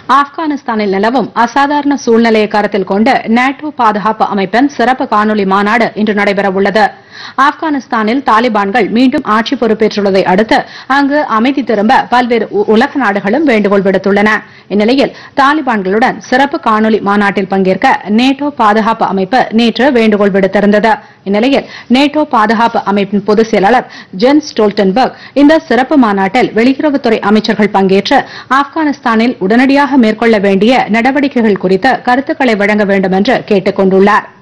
ஆப்கானிஸ்தானில் நிலவும் அசாதாரண சூழ்நிலையை கருத்தில் கொண்டு நேட்டோ பாதுகாப்பு அமைப்பின் சிறப்பு காணொலி மாநாடு இன்று நடைபெறவுள்ளது ஆப்கானிஸ்தானில் தாலிபான்கள் மீண்டும் ஆட்சி பொறுப்பேற்றுள்ளதை அடுத்து அங்கு அமைதி திரும்ப பல்வேறு உ- உலக நாடுகளும் வேண்டுகோள் விடுத்துள்ளன இந்நிலையில் தாலிபான்களுடன் சிறப்பு காணொலி மாநாட்டில் பங்கேற்க நேட்டோ பாதுகாப்பு அமைப்பு நேற்று வேண்டுகோள் விடுத்திருந்தது இந்நிலையில் நேட்டோ பாதுகாப்பு அமைப்பின் பொதுச் செயலாளர் ஜென் ஸ்டோல்டன்பர்க் இந்த சிறப்பு மாநாட்டில் வெளியுறவுத்துறை அமைச்சர்கள் பங்கேற்று ஆப்கானிஸ்தானில் உடனடியாக மேற்கொள்ள வேண்டிய நடவடிக்கைகள் குறித்து கருத்துக்களை வழங்க வேண்டும் என்று கேட்டுக் கொண்டுள்ளார்